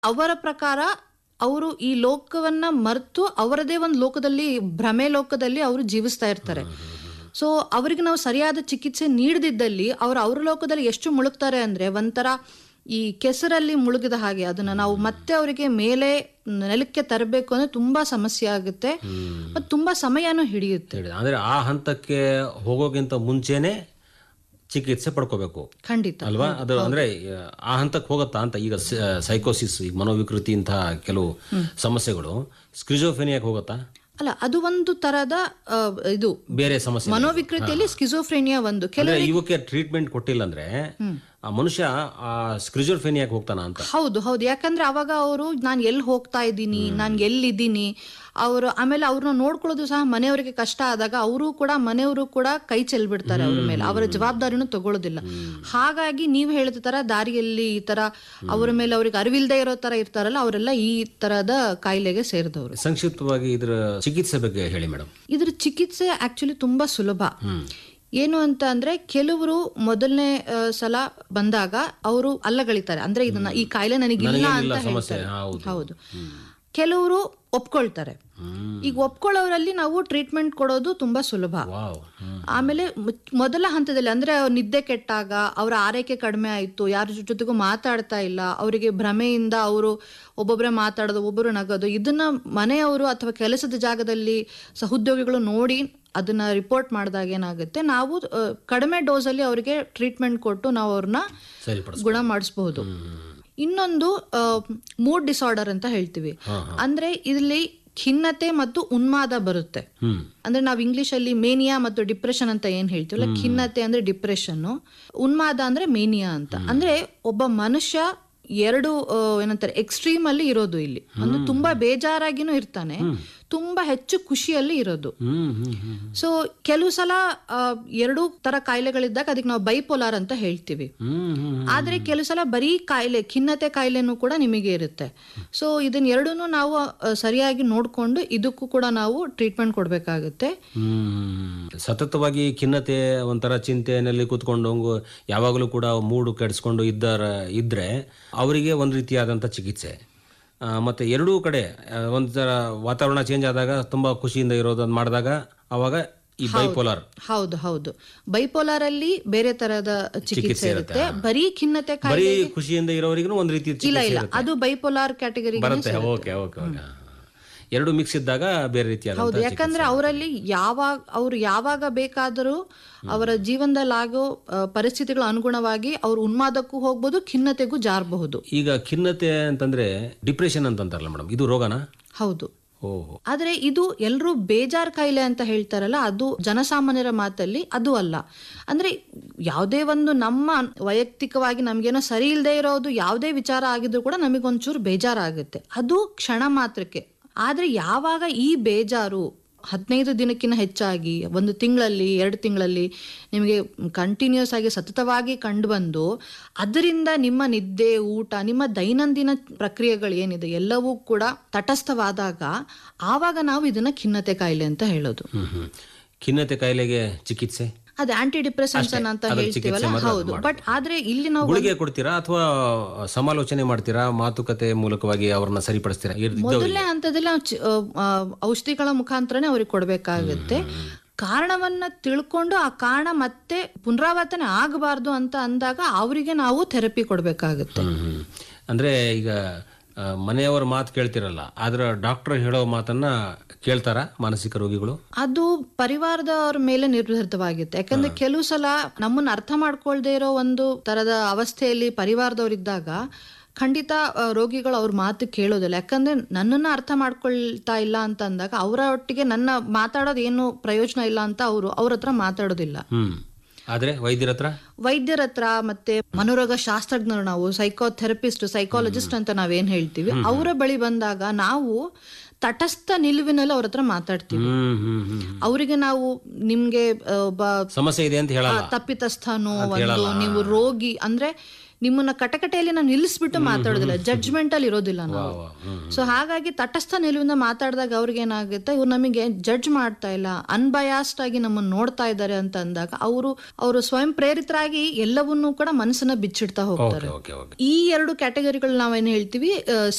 ಅವರ ಪ್ರಕಾರ ಅವರು ಈ ಲೋಕವನ್ನ ಮರೆತು ಅವರದೇ ಒಂದು ಲೋಕದಲ್ಲಿ ಭ್ರಮೆ ಲೋಕದಲ್ಲಿ ಅವರು ಜೀವಿಸ್ತಾ ಇರ್ತಾರೆ ಸೊ ಅವರಿಗೆ ನಾವು ಸರಿಯಾದ ಚಿಕಿತ್ಸೆ ನೀಡದಿದ್ದಲ್ಲಿ ಅವರು ಅವ್ರ ಲೋಕದಲ್ಲಿ ಎಷ್ಟು ಮುಳುಗ್ತಾರೆ ಅಂದ್ರೆ ಒಂಥರ ಈ ಕೆಸರಲ್ಲಿ ಮುಳುಗಿದ ಹಾಗೆ ಅದನ್ನ ನಾವು ಮತ್ತೆ ಅವರಿಗೆ ಮೇಲೆ ನೆಲಕ್ಕೆ ತರಬೇಕು ಅಂದ್ರೆ ತುಂಬಾ ಸಮಸ್ಯೆ ಆಗುತ್ತೆ ಮತ್ತು ತುಂಬಾ ಸಮಯನೂ ಹಿಡಿಯುತ್ತೆ ಹೇಳಿ ಅಂದ್ರೆ ಆ ಹಂತಕ್ಕೆ ಹೋಗೋಕ್ಕಿಂತ ಮುಂಚೆನೆ ಚಿಕಿತ್ಸೆ ಪಡ್ಕೋಬೇಕು ಖಂಡಿತ ಅಲ್ವಾ ಅದು ಅಂದ್ರೆ ಆ ಹಂತಕ್ಕೆ ಹೋಗುತ್ತಾ ಅಂತ ಈಗ ಸೈಕೋಸಿಸ್ ಈಗ ಮನೋವಿಕೃತಿ ಇಂತಹ ಕೆಲವು ಸಮಸ್ಯೆಗಳು ಸ್ಕ್ರಿಜೋಫೆನಿಯಾಗಿ ಹೋಗುತ್ತಾ ಅಲ್ಲ ಅದು ಒಂದು ತರದ ಆ, ಇದು ಬೇರೆ ಸಮಸ್ಯೆ ಮನೋವಿಕೃತಿಯಲ್ಲಿ ಸ್ಕಿಜೋಫ್ರೇನಿಯಾ ಒಂದು ಕೆಲ ಅಂದ್ರೆ ಇವಕ್ಕೆ ಟ್ರೀಟ್ಮೆಂಟ್ ಕೊಟ್ಟಿಲ್ಲ ಅಂದ್ರೆ ಆ ಮನುಷ್ಯ ಆ ಸ್ಕ್ರಿಜೋಫೆನಿಯಾಗಿ ಹೋಗ್ತಾನ ಅಂತ ಹೌದು ಹೌದು ಯಾಕಂದ್ರೆ ಅವಾಗ ಅವರು ನಾನು ಎಲ್ಲಿ ಹೋಗ್ತಾ ಇದ್ದೀನಿ ನಾನು ಎಲ್ಲಿದ್ದೀನಿ ಅವರು ಆಮೇಲೆ ಅವ್ರನ್ನ ನೋಡ್ಕೊಳ್ಳೋದು ಸಹ ಮನೆಯವರಿಗೆ ಕಷ್ಟ ಆದಾಗ ಅವರು ಕೂಡ ಮನೆಯವರು ಕೂಡ ಕೈ ಚೆಲ್ಬಿಡ್ತಾರೆ ಅವ್ರ ಮೇಲೆ ಅವರ ಜವಾಬ್ದಾರಿನೂ ತಗೊಳ್ಳೋದಿಲ್ಲ ಹಾಗಾಗಿ ನೀವು ಹೇಳಿದ ತರ ದಾರಿಯಲ್ಲಿ ಈ ತರ ಅವರ ಮೇಲೆ ಅವ್ರಿಗೆ ಅರಿವಿಲ್ದೇ ಇರೋ ತರ ಇರ್ತಾರಲ್ಲ ಅವರೆಲ್ಲ ಈ ತರದ ಕಾಯಿಲೆಗೆ ಸೇರಿದವರು ಸಂಕ್ಷಿಪ್ತವಾಗಿ ಇದ್ರ ಚಿಕಿತ್ಸೆ ಬಗ್ಗೆ ಹೇಳಿ ಮೇಡಮ್ ಇದ್ರ ಚಿಕಿತ್ಸೆ ಆಕ್ಚುಲಿ ತುಂಬಾ ಸುಲಭ ಏನು ಅಂತ ಅಂದ್ರೆ ಕೆಲವರು ಮೊದಲನೇ ಆ, ಸಲ ಬಂದಾಗ ಅವರು ಅಲ್ಲಗಳಿತಾರೆ ಅಂದ್ರೆ ಇದನ್ನ ಈ ಕಾಯಿಲೆ ನನಗಿಲ್ಲ ಅಂತ ಸಮಸ್ಯೆ ಹೇಳ್ತಾರೆ ಹೌದು ಹೌದು ಕೆಲವರು ಒಪ್ಕೊಳ್ತಾರೆ ಈಗ ಒಪ್ಕೊಳ್ಳೋರಲ್ಲಿ ನಾವು ಟ್ರೀಟ್ಮೆಂಟ್ ಕೊಡೋದು ತುಂಬಾ ಸುಲಭ ವಾವ್ ಆಮೇಲೆ ಮು- ಮೊದಲ ಹಂತದಲ್ಲಿ ಅಂದ್ರೆ ಅವ್ರ ನಿದ್ದೆ ಕೆಟ್ಟಾಗ ಅವರ ಆರೈಕೆ ಕಡಿಮೆ ಆಯಿತು ಯಾರ ಜೊತೆಗೂ ಮಾತಾಡ್ತಾ ಇಲ್ಲ ಅವರಿಗೆ ಭ್ರಮೆಯಿಂದ ಅವರು ಒಬ್ಬೊಬ್ಬರೇ ಮಾತಾಡೋದು ಒಬ್ಬರು ನಗೋದು ಇದನ್ನ ಮನೆಯವರು ಅಥವಾ ಕೆಲಸದ ಜಾಗದಲ್ಲಿ ಸಹೋದ್ಯೋಗಿಗಳು ನೋಡಿ ಅದನ್ನ ರಿಪೋರ್ಟ್ ಮಾಡಿದಾಗ ಏನಾಗುತ್ತೆ ನಾವು ಆ, ಕಡಿಮೆ ಡೋಸಲ್ಲಿ ಅವರಿಗೆ ಟ್ರೀಟ್ಮೆಂಟ್ ಕೊಟ್ಟು ನಾವು ಅವ್ರನ್ನ ಸರಿಪಡಿಸ್ ಗುಣ ಮಾಡಿಸ್ಬಹುದು ಇನ್ನೊಂದು ಮೂಡ್ ಡಿಸಾರ್ಡರ್ ಅಂತ ಹೇಳ್ತೀವಿ ಅಂದ್ರೆ ಇಲ್ಲಿ ಖಿನ್ನತೆ ಮತ್ತು ಉನ್ಮಾದ ಬರುತ್ತೆ ಹ್ಮ್ ಅಂದ್ರೆ ನಾವು ಇಂಗ್ಲಿಷ್ ಅಲ್ಲಿ ಮೇನಿಯಾ ಮತ್ತು ಡಿಪ್ರೆಷನ್ ಅಂತ ಏನ್ ಹೇಳ್ತೀವಲ್ಲ ಖಿನ್ನತೆ ಅಂದ್ರೆ ಡಿಪ್ರೆಷನ್ ಉನ್ಮಾದ ಅಂದ್ರೆ ಮೇನಿಯಾ ಅಂತ ಅಂದ್ರೆ ಒಬ್ಬ ಮನುಷ್ಯ ಎರಡು ಆ, ಏನಂತಾರೆ ಎಕ್ಸ್ಟ್ರೀಮ್ ಅಲ್ಲಿ ಇರೋದು ಇಲ್ಲಿ ಅಂದ್ರೆ ತುಂಬಾ ಬೇಜಾರಾಗಿನೂ ಇರ್ತಾನೆ ತುಂಬಾ ಹೆಚ್ಚು ಖುಷಿಯಲ್ಲಿ ಇರೋದು ಹ್ಮ್ ಹ್ಮ್ ಹ್ಮ್ ಸೊ ಕೆಲವು ಸಲ ಆ, ಎರಡು ತರ ಕಾಯಿಲೆಗಳಿದ್ದಾಗ ಅದಕ್ಕೆ ನಾವು ಬೈಪೋಲಾರ್ ಅಂತ ಹೇಳ್ತೀವಿ ಹ್ಮ್ ಹ್ಮ್ ಆದ್ರೆ ಕೆಲವು ಸಲ ಬರೀ ಕಾಯಿಲೆ ಖಿನ್ನತೆ ಕಾಯಿಲೆನೂ ಕೂಡ ನಿಮಗೆ ಇರುತ್ತೆ ಸೊ ಇದನ್ನ ಎರಡನ್ನೂ ನಾವು ಆ, ಸರಿಯಾಗಿ ನೋಡ್ಕೊಂಡು ಇದಕ್ಕೂ ಕೂಡ ನಾವು ಟ್ರೀಟ್ಮೆಂಟ್ ಕೊಡ್ಬೇಕಾಗುತ್ತೆ ಹ್ಮ್ ಸತತವಾಗಿ ಖಿನ್ನತೆ ಒಂಥರ ಚಿಂತೆಯಲ್ಲಿ ಕೂತ್ಕೊಂಡು ಹಂಗು ಯಾವಾಗಲೂ ಕೂಡ ಮೂಡು ಕೆಡಿಸ್ಕೊಂಡು ಇದ್ದಾರ ಇದ್ರೆ ಅವರಿಗೆ ಒಂದು ರೀತಿಯಾದಂಥ ಚಿಕಿತ್ಸೆ ಆ, ಮತ್ತೆ ಎರಡೂ ಕಡೆ ಆ, ಒಂಥರ ವಾತಾವರಣ ಚೇಂಜ್ ಆದಾಗ ತುಂಬಾ ಖುಷಿಯಿಂದ ಇರೋದು ಅದ್ ಮಾಡಿದಾಗ ಅವಾಗ ಈ ಬೈಪೋಲಾರ್ ಹೌದು ಹೌದು ಬೈಪೋಲಾರ್ ಅಲ್ಲಿ ಬೇರೆ ತರದ ಚಿಕಿತ್ಸೆ ಇರುತ್ತೆ ಬರೀ ಖಿನ್ನತೆ ಬರೀ ಕಾಯಿಲೆ ಖುಷಿಯಿಂದ ಇರೋರಿಗೂ ಒಂದು ರೀತಿ ಇಲ್ಲ ಚಿಕಿತ್ಸೆ ಇಲ್ಲ ಅದು ಬೈಪೋಲಾರ್ ಕ್ಯಾಟಗರಿ ಬರುತ್ತೆ ಓಕೆ ಓಕೆ ಓಕೆ ಎರಡು ಮಿಕ್ಸ್ ಇದ್ದಾಗ ಬೇರೆ ರೀತಿಯಾದ ಹೌದು ಯಾಕಂದ್ರೆ ಅವರಲ್ಲಿ ಯಾವಾಗ ಅವ್ರು ಯಾವಾಗ ಬೇಕಾದರೂ ಅವರ ಜೀವನದಲ್ಲಿ ಆಗೋ ಆ, ಪರಿಸ್ಥಿತಿಗಳ ಅನುಗುಣವಾಗಿ ಅವ್ರು ಉನ್ಮಾದಕ್ಕೂ ಹೋಗ್ಬೋದು ಖಿನ್ನತೆಗೂ ಜಾರಬಹುದು ಈಗ ಖಿನ್ನತೆ ಅಂತಂದ್ರೆ ಡಿಪ್ರೆಷನ್ ಅಂತಂತಾರಲ್ಲ ಮೇಡಮ್ ಇದು ರೋಗನಾ ಹೌದು ಓಹೋ ಆದ್ರೆ ಇದು ಎಲ್ಲರೂ ಬೇಜಾರ್ ಕಾಯಿಲೆ ಅಂತ ಹೇಳ್ತಾರಲ್ಲ ಅದು ಜನಸಾಮಾನ್ಯರ ಮಾತಲ್ಲಿ ಅದು ಅಲ್ಲ ಅಂದ್ರೆ ಯಾವುದೇ ಒಂದು ನಮ್ಮ ವೈಯಕ್ತಿಕವಾಗಿ ನಮ್ಗೇನೋ ಸರಿ ಇಲ್ಲದೆ ಇರೋದು ಯಾವುದೇ ವಿಚಾರ ಆಗಿದ್ರು ಕೂಡ ನಮಗೊಂಚೂರು ಬೇಜಾರಾಗುತ್ತೆ ಅದು ಕ್ಷಣ ಮಾತ್ರಕ್ಕೆ ಆದ್ರೆ ಯಾವಾಗ ಈ ಬೇಜಾರು ಹದಿನೈದು ದಿನಕ್ಕಿಂತ ಹೆಚ್ಚಾಗಿ ಒಂದು ತಿಂಗಳಲ್ಲಿ ಎರಡು ತಿಂಗಳಲ್ಲಿ ನಿಮಗೆ ಕಂಟಿನ್ಯೂಸ್ ಆಗಿ ಸತತವಾಗಿ ಕಂಡುಬಂದು ಅದರಿಂದ ನಿಮ್ಮ ನಿದ್ದೆ ಊಟ ನಿಮ್ಮ ದೈನಂದಿನ ಪ್ರಕ್ರಿಯೆಗಳು ಏನಿದೆ ಎಲ್ಲವೂ ಕೂಡ ತಟಸ್ಥವಾದಾಗ ಆವಾಗ ನಾವು ಇದನ್ನ ಖಿನ್ನತೆ ಕಾಯಿಲೆ ಅಂತ ಹೇಳೋದು ಹ್ಮ್ ಹ್ಮ್ ಖಿನ್ನತೆ ಕಾಯಿಲೆಗೆ ಚಿಕಿತ್ಸೆ ಅದು ಆಂಟಿ ಡಿಪ್ರೆಸೆನ್ಸ್ ಅಂತ ಅದ್ರ ಚಿಕಿತ್ಸೆ ಹೇಳ್ತೀವಲ್ಲ ಮಾತ್ರ ಹೌದು ಬಟ್ ಆದ್ರೆ ಇಲ್ಲಿ ನಾವು ಗುಳಿಗೆ ಕೊಡ್ತೀರಾ ಅಥವಾ ಸಮಾಲೋಚನೆ ಮಾಡ್ತೀರಾ ಮಾತುಕತೆ ಮೂಲಕವಾಗಿ ಅವ್ರನ್ನ ಸರಿಪಡಿಸ್ತೀರಾ ಇರ್- ಇದ್ದವ್ರಿಗೆ? ಮೊದಲನೇ ಹಂತದಲ್ಲಿ ನಾವು ಚಿ- ಆ, ಆ, ಔಷಧಿಗಳ ಮುಖಾಂತರನೇ ಅವ್ರಿಗೆ ಕೊಡಬೇಕಾಗುತ್ತೆ ಕಾರಣವನ್ನ ತಿಳ್ಕೊಂಡು ಆ ಕಾರಣ ಮತ್ತೆ ಪುನರಾವರ್ತನೆ ಆಗಬಾರ್ದು ಅಂತ ಅಂದಾಗ ಅವರಿಗೆ ನಾವು ಥೆರಪಿ ಕೊಡಬೇಕಾಗುತ್ತೆ ಹ್ಮ್ ಹ್ಮ್. ಅಂದ್ರೆ ಈಗ ಆ, ಮನೆಯವರ ಮಾತು ಕೇಳ್ತಿರಲ್ಲ ಆದ್ರೆ ಡಾಕ್ಟರ್ ಹೇಳೋ ಮಾತನ್ನ ಕೇಳ್ತಾರ ಮಾನಸಿಕ ರೋಗಿಗಳು ಅದು ಪರಿವಾರದವ್ರ ಮೇಲೆ ನಿರ್ಧರಿತವಾಗಿರುತ್ತೆ ಯಾಕಂದ್ರೆ ಕೆಲವು ಸಲ ನಮ್ಮನ್ನ ಅರ್ಥ ಮಾಡ್ಕೊಳ್ದೇ ಇರೋ ಒಂದು ತರದ ಅವಸ್ಥೆಯಲ್ಲಿ ಪರಿವಾರದವರಿದ್ದಾಗ ಖಂಡಿತ ಆ, ರೋಗಿಗಳು ಅವ್ರ ಮಾತು ಕೇಳೋದಿಲ್ಲ ಯಾಕಂದ್ರೆ ನನ್ನನ್ನ ಅರ್ಥ ಮಾಡ್ಕೊಳ್ತಾ ಇಲ್ಲ ಅಂತ ಅಂದಾಗ ಅವರ ಒಟ್ಟಿಗೆ ನನ್ನ ಮಾತಾಡೋದು ಏನು ಪ್ರಯೋಜನ ಇಲ್ಲ ಅಂತ ಅವರು ಅವ್ರ ಹತ್ರ ಮಾತಾಡೋದಿಲ್ಲ ಹ್ಮ್ ಆದ್ರೆ ವೈದ್ಯರ ಹತ್ರ ವೈದ್ಯರ ಹತ್ರ ಮತ್ತೆ ಮನೋರೋಗ ಶಾಸ್ತ್ರಜ್ಞರು ನಾವು ಸೈಕೋಥೆರಪಿಸ್ಟ್ ಸೈಕಾಲಜಿಸ್ಟ್ ಅಂತ ನಾವೇನ್ ಹೇಳ್ತೀವಿ ಅವರ ಬಳಿ ಬಂದಾಗ ನಾವು ತಟಸ್ಥ ನಿಲುವಿನಲ್ಲಿ ಅವ್ರ ಹತ್ರ ಮಾತಾಡ್ತೀವಿ ಹ್ಮ್ ಹ್ಮ್ ಹ್ಮ್ ಅವರಿಗೆ ನಾವು ನಿಮ್ಗೆ ಆ, ಒಬ್ಬ ಸಮಸ್ಯೆ ಇದೆ ಅಂತ ಹೇಳಲ್ಲ ತಪ್ಪಿತಸ್ಥನು ಒಂದು ನೀವು ರೋಗಿ ಅಂದ್ರೆ ನಿಮ್ಮನ್ನ ಕಟಕಟೆಯಲ್ಲಿ ನಾವು ನಿಲ್ಲಿಸ್ಬಿಟ್ಟು ಮಾತಾಡೋದಿಲ್ಲ ಜಡ್ಜ್ಮೆಂಟ್ ಅಲ್ಲಿ ಇರೋದಿಲ್ಲ ನಾವು ಸೊ ಹಾಗಾಗಿ ತಟಸ್ಥ ನಿಲುವಿಂದ ಮಾತಾಡಿದಾಗ ಅವ್ರಿಗೆ ಏನಾಗುತ್ತೆ ಇವ್ರು ನಮಗೆ ಜಡ್ಜ್ ಮಾಡ್ತಾ ಇಲ್ಲ ಅನ್ಬಯಾಸ್ಡ್ ಆಗಿ ನಮ್ಮನ್ನ ನೋಡ್ತಾ ಇದ್ದಾರೆ ಅಂತ ಅಂದಾಗ ಅವರು ಅವರು ಸ್ವಯಂ ಪ್ರೇರಿತರಾಗಿ ಎಲ್ಲವನ್ನೂ ಕೂಡ ಮನಸ್ಸನ್ನ ಬಿಚ್ಚಿಡ್ತಾ ಹೋಗ್ತಾರೆ ಓಕೆ ಓಕೆ ಈ ಎರಡು ಕ್ಯಾಟಗರಿಗಳು ನಾವೇನ್ ಹೇಳ್ತೀವಿ